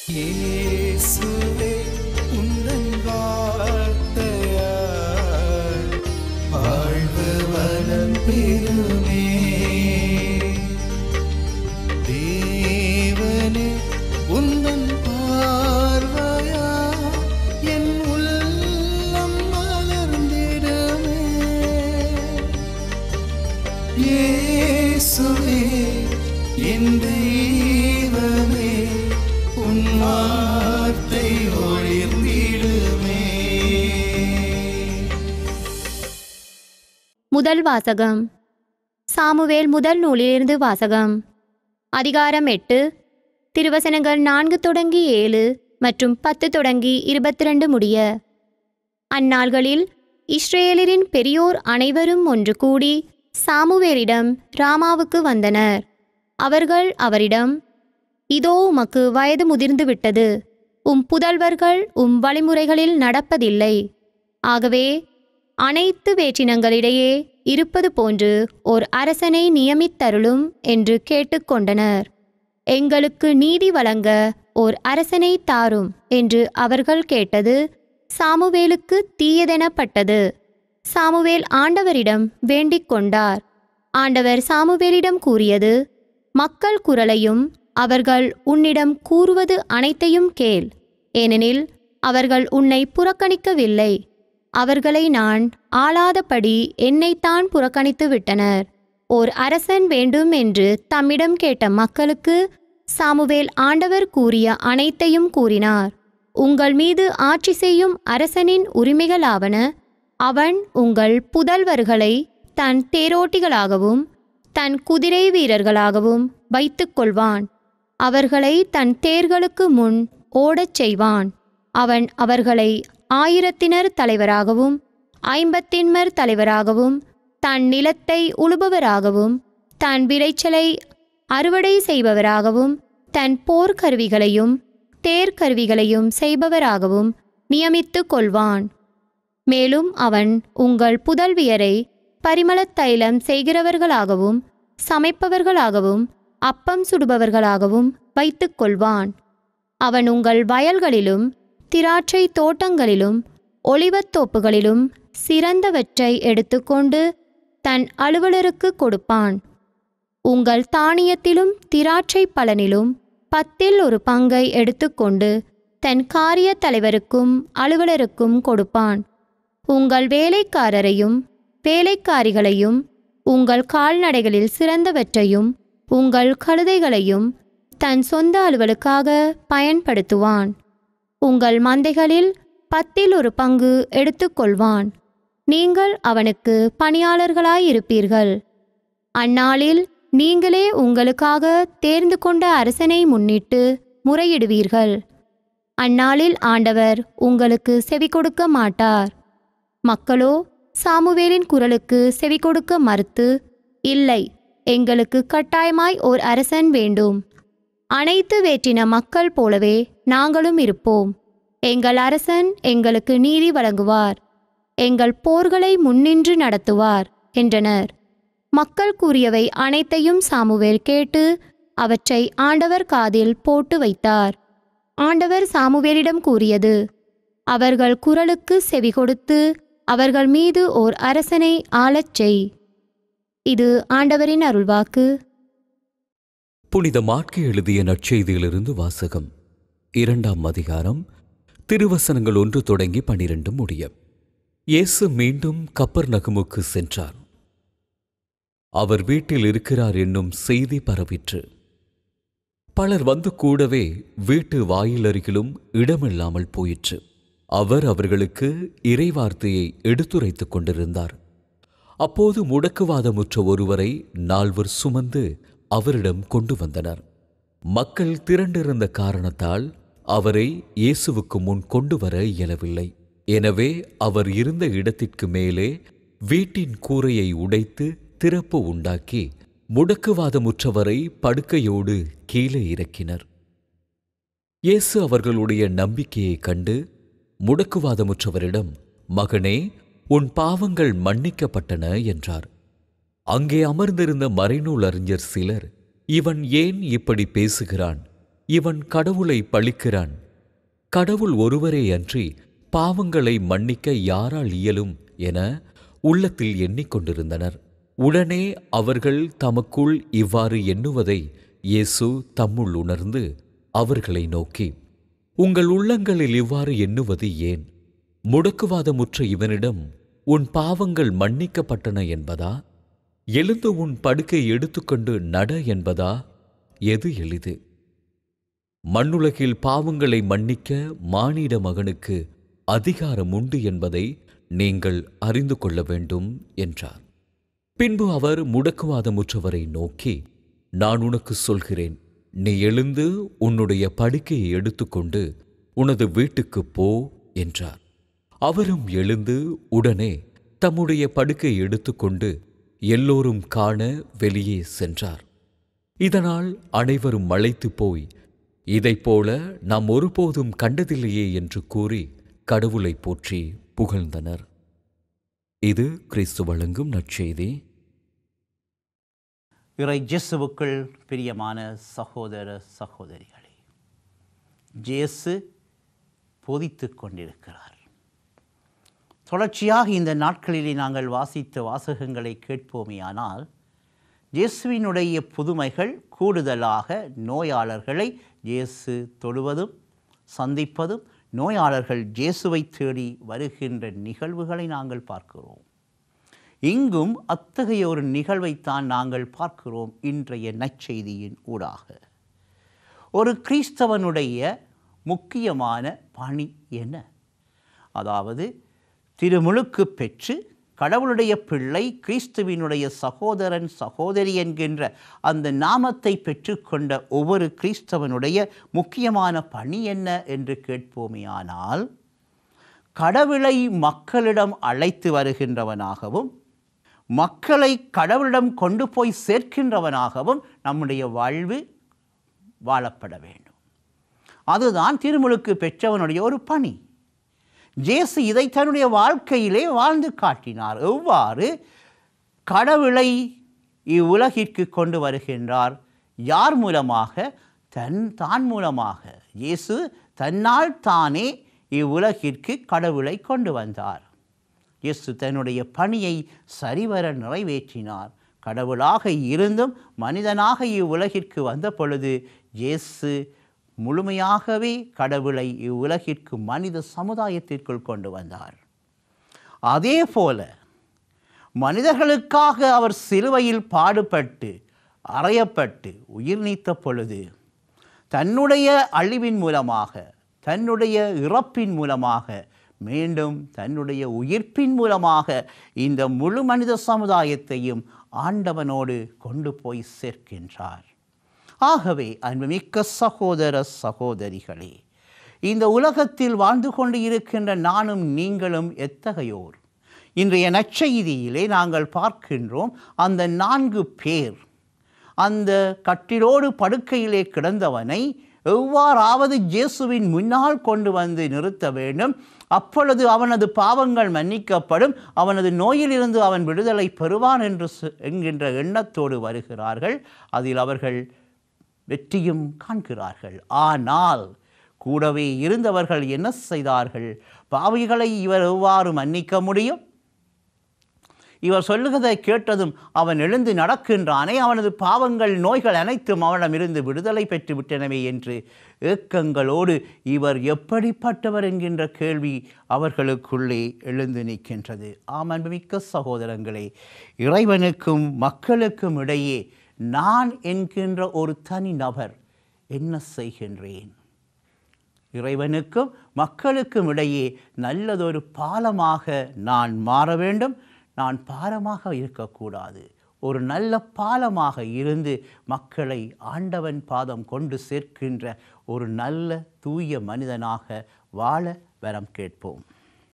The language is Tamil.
இயேசுவே உந்தன் வார்த்தையால் வாழ்வு வளம் பெறுமே தேவனே உந்தன் பார்வையா என் உள்ளம் மலர்ந்திடுமே இயேசுவே என் தெய்வமே உன் வார்த்தை ஒளிர்ந்திடுமே முதல் வாசகம் சாமுவேல் முதல் நூலிலிருந்து வாசகம் அதிகாரம் எட்டு திருவசனங்கள் நான்கு தொடங்கி ஏழு மற்றும் பத்து தொடங்கி இருபத்தி ரெண்டு முடிய அந்நாள்களில் இஸ்ரேலரின் பெரியோர் அனைவரும் ஒன்று கூடி சாமுவேலிடம் ராமாவுக்கு வந்தனர் அவர்கள் அவரிடம் இதோ உமக்கு வயது முதிர்ந்து விட்டது உம் புதல்வர்கள் உம் வழிமுறைகளில் நடப்பதில்லை ஆகவே அனைத்து வேற்றினங்களிடையே இருப்பது போன்று ஓர் அரசனை நியமித்தருளும் என்று கேட்டுக்கொண்டனர் எங்களுக்கு நீதி வழங்க ஓர் அரசனை தாரும் என்று அவர்கள் கேட்டது சாமுவேலுக்கு தீயதெனப்பட்டது சாமுவேல் ஆண்டவரிடம் வேண்டிக் கொண்டார் ஆண்டவர் சாமுவேலிடம் கூறியது மக்கள் குரலையும் அவர்கள் உன்னிடம் கூறுவது அனைத்தையும் கேள் ஏனெனில் அவர்கள் உன்னை புறக்கணிக்கவில்லை அவர்களை நான் ஆளாதபடி என்னைத்தான் புறக்கணித்து விட்டனர் ஓர் அரசன் வேண்டும் என்று தம்மிடம் கேட்ட மக்களுக்கு சாமுவேல் ஆண்டவர் கூறிய அனைத்தையும் கூறினார் உங்கள் மீது ஆட்சி செய்யும் அரசனின் உரிமைகளாவன அவன் உங்கள் புதல்வர்களை தன் தேரோட்டிகளாகவும் தன் குதிரை வீரர்களாகவும் வைத்துக் கொள்வான் அவர்களை தன் தேர்களுக்கு முன் ஓடச் செய்வான் அவன் அவர்களை ஆயிரத்தினர் தலைவராகவும் ஐம்பத்தின்மர் தலைவராகவும் தன் நிலத்தை உழுபவராகவும் தன் விளைச்சலை அறுவடை செய்பவராகவும் தன் போர்க்கருவிகளையும் தேர்க்கருவிகளையும் செய்பவராகவும் நியமித்துக் கொள்வான் மேலும் அவன் உங்கள் புதல்வியரை பரிமளத் தைலம் செய்கிறவர்களாகவும் சமைப்பவர்களாகவும் அப்பம் சுடுபவர்களாகவும் வைத்துக் கொள்வான் அவன் உங்கள் வயல்களிலும் திராட்சை தோட்டங்களிலும் ஒளிவத் தோப்புகளிலும் சிறந்தவற்றை எடுத்துக்கொண்டு தன் அலுவலருக்கு கொடுப்பான் உங்கள் தானியத்திலும் திராட்சை பலனிலும் பத்தில் ஒரு பங்கை எடுத்துக்கொண்டு தன் காரிய தலைவருக்கும் அலுவலருக்கும் கொடுப்பான் உங்கள் வேலைக்காரரையும் வேலைக்காரிகளையும் உங்கள் கால்நடைகளில் சிறந்தவற்றையும் உங்கள் கழுதைகளையும் தன் சொந்த அலுவலுக்காக பயன்படுத்துவான் உங்கள் மந்தைகளில் பத்தில் ஒரு பங்கு எடுத்துக்கொள்வான் நீங்கள் அவனுக்கு பணியாளர்களாயிருப்பீர்கள் அந்நாளில் நீங்களே உங்களுக்காக தேர்ந்து கொண்ட அரசனை முன்னிட்டு முறையிடுவீர்கள் அந்நாளில் ஆண்டவர் உங்களுக்கு செவி கொடுக்க மாட்டார் மக்களோ சாமுவேலின் குரலுக்கு செவி கொடுக்க மறுத்து இல்லை எங்களுக்கு கட்டாயமாய் ஓர் அரசன் வேண்டும் அனைத்து வேற்றின மக்கள் போலவே நாங்களும் இருப்போம் எங்கள் அரசன் எங்களுக்கு நீதி வழங்குவார் எங்கள் போர்களை முன்னின்று நடத்துவார் என்றனர் மக்கள் கூறியவை அனைத்தையும் சாமுவேல் கேட்டு அவற்றை ஆண்டவர் காதில் போட்டு வைத்தார் ஆண்டவர் சாமுவேலிடம் கூறியது அவர்கள் குரலுக்கு செவி கொடுத்து அவர்கள் மீது ஓர் அரசனை ஆளச் செய் இது ஆண்டவரின் அருள்வாக்கு புனித மாட்கு எழுதிய நற்செய்தியிலிருந்து வாசகம் இரண்டாம் அதிகாரம் திருவசனங்கள் ஒன்று தொடங்கி பனிரெண்டு முடிய இயேசு மீண்டும் கப்பர் நகுமுக்கு சென்றார் அவர் வீட்டில் இருக்கிறார் என்னும் செய்தி பரவிற்று பலர் வந்து கூடவே வீட்டு வாயிலருகிலும் இடமில்லாமல் போயிற்று அவர் அவர்களுக்கு இறைவார்த்தையை எடுத்துரைத்துக் கொண்டிருந்தார் அப்போது முடக்குவாதமுற்ற ஒருவரை நால்வர் சுமந்து அவரிடம் கொண்டு வந்தனர் மக்கள் திரண்டிருந்த காரணத்தால் அவரை இயேசுவுக்கு முன் கொண்டு வர இயலவில்லை எனவே அவர் இருந்த இடத்திற்கு மேலே வீட்டின் கூரையை உடைத்து திறப்பு உண்டாக்கி முடக்குவாதமுற்றவரை படுக்கையோடு கீழே இறக்கினர் இயேசு அவர்களுடைய நம்பிக்கையைக் கண்டு முடக்குவாதமுற்றவரிடம் மகனே உன் பாவங்கள் மன்னிக்கப்பட்டன என்றார் அங்கே அமர்ந்திருந்த மறைநூல் அறிஞர் சிலர் இவன் ஏன் இப்படி பேசுகிறான் இவன் கடவுளை பழிக்கிறான் கடவுள் ஒருவரே அன்றி பாவங்களை மன்னிக்க யாரால் இயலும் என உள்ளத்தில் எண்ணிக்கொண்டிருந்தனர் உடனே அவர்கள் தமக்குள் இவ்வாறு எண்ணுவதை இயேசு தம்முள் உணர்ந்து அவர்களை நோக்கி உங்கள் உள்ளங்களில் இவ்வாறு எண்ணுவது ஏன் முடக்குவாதமுற்ற இவனிடம் உன் பாவங்கள் மன்னிக்கப்பட்டன என்பதா எழுந்து உன் படுக்கை எடுத்துக்கொண்டு நட என்பதா எது எளிது மண்ணுலகில் பாவங்களை மன்னிக்க மானிட மகனுக்கு அதிகாரம் உண்டு என்பதை நீங்கள் அறிந்து கொள்ள வேண்டும் என்றார் பின்பு அவர் முடக்குவாதமுற்றவரை நோக்கி நான் உனக்கு சொல்கிறேன் நீ எழுந்து உன்னுடைய படுக்கையை எடுத்துக்கொண்டு உனது வீட்டுக்குப் போ என்றார் அவரும் எழுந்து உடனே தம்முடைய படுக்கை எடுத்துக்கொண்டு எல்லோரும் காண வெளியே சென்றார் இதனால் அனைவரும் மலைத்துப் போய் இதைப்போல நாம் ஒருபோதும் கண்டதில்லையே என்று கூறி கடவுளை போற்றி புகழ்ந்தனர் இது கிறிஸ்து வழங்கும் நற்செய்தி இறை ஜேசுவுக்குள் பிரியமான சகோதர சகோதரிகளே ஜேசு போதித்துக் கொண்டிருக்கிறார் தொடர்ச்சியாக இந்த நாட்களிலே நாங்கள் வாசித்த வாசகங்களை கேட்போமேயானால் இயேசுவினுடைய புதுமைகள் கூடுதலாக நோயாளர்களை இயேசு தொடுவதும் சந்திப்பதும் நோயாளர்கள் இயேசுவை தேடி வருகின்ற நிகழ்வுகளை நாங்கள் பார்க்கிறோம் இங்கும் அத்தகைய ஒரு நிகழ்வைத்தான் நாங்கள் பார்க்கிறோம் இன்றைய நற்செய்தியின் ஊடாக ஒரு கிறிஸ்தவனுடைய முக்கியமான பணி என்ன அதாவது திருமுழுக்கு பெற்று கடவுளுடைய பிள்ளை கிறிஸ்துவினுடைய சகோதரன் சகோதரி என்கின்ற அந்த நாமத்தை பெற்றுக்கொண்ட ஒவ்வொரு கிறிஸ்தவனுடைய முக்கியமான பணி என்ன என்று கேட்போமேயானால் கடவுளை மக்களிடம் அழைத்து வருகின்றவனாகவும் மக்களை கடவுளிடம் கொண்டு போய் சேர்க்கின்றவனாகவும் நம்முடைய வாழ்வு வாழப்பட வேண்டும் அதுதான் திருமுழுக்கு பெற்றவனுடைய ஒரு பணி ஜேசு இதை தன்னுடைய வாழ்க்கையிலே வாழ்ந்து காட்டினார் எவ்வாறு கடவுளை இவ்வுலகிற்கு கொண்டு வருகின்றார் யார் மூலமாக தன் தான் மூலமாக இயேசு தன்னால் தானே இவ்வுலகிற்கு கடவுளை கொண்டு வந்தார் இயேசு தன்னுடைய பணியை சரிவர நிறைவேற்றினார் கடவுளாக இருந்தும் மனிதனாக இவ்வுலகிற்கு வந்த பொழுது இயேசு முழுமையாகவே கடவுளை இவ்வுலகிற்கு மனித சமுதாயத்திற்குள் கொண்டு வந்தார் அதே போல மனிதர்களுக்காக அவர் சிலுவையில் பாடுபட்டு அறையப்பட்டு உயிர் நீத்த பொழுது தன்னுடைய அழிவின் மூலமாக தன்னுடைய இறப்பின் மூலமாக மீண்டும் தன்னுடைய உயிர்ப்பின் மூலமாக இந்த முழு மனித சமுதாயத்தையும் ஆண்டவனோடு கொண்டு போய் சேர்க்கின்றார் ஆகவே அன்புமிக்க சகோதர சகோதரிகளே இந்த உலகத்தில் வாழ்ந்து கொண்டு இருக்கின்ற நானும் நீங்களும் எத்தகையோர் இன்றைய நற்செய்தியிலே நாங்கள் பார்க்கின்றோம் அந்த நான்கு பேர் அந்த கட்டிலோடு படுக்கையிலே கிடந்தவனை எவ்வாறாவது இயேசுவின் முன்னால் கொண்டு வந்து நிறுத்த வேண்டும் அப்பொழுது அவனது பாவங்கள் மன்னிக்கப்படும் அவனது நோயிலிருந்து அவன் விடுதலை பெறுவான் என்று சொ- என்கின்ற எண்ணத்தோடு வருகிறார்கள் அதில் அவர்கள் வெற்றியும் காண்கிறார்கள் ஆனால் கூடவே இருந்தவர்கள் என்ன செய்தார்கள் பாவிகளை இவர் எவ்வாறு மன்னிக்க முடியும் இவர் சொல்லுகிறதை கேட்டதும் அவன் எழுந்து நடக்கின்றானே அவனது பாவங்கள் நோய்கள் அனைத்தும் அவனிடமிருந்து விடுதலை பெற்று விட்டனவே என்று ஏக்கங்களோடு இவர் எப்படிப்பட்டவர் என்கின்ற கேள்வி அவர்களுக்குள்ளே எழுந்து நிற்கின்றது ஆம் அன்புமிக்க சகோதரங்களே இறைவனுக்கும் மக்களுக்கும் இடையே நான் என்கின்ற ஒரு தனி நபர் என்ன செய்கின்றேன் இறைவனுக்கும் மக்களுக்கும் இடையே நல்லதொரு பாலமாக நான் மாற வேண்டும் நான் பாலமாக இருக்கக்கூடாது ஒரு நல்ல பாலமாக இருந்து மக்களை ஆண்டவன் பாதம் கொண்டு சேர்க்கின்ற ஒரு நல்ல தூய மனிதனாக வாழ வரம் கேட்போம்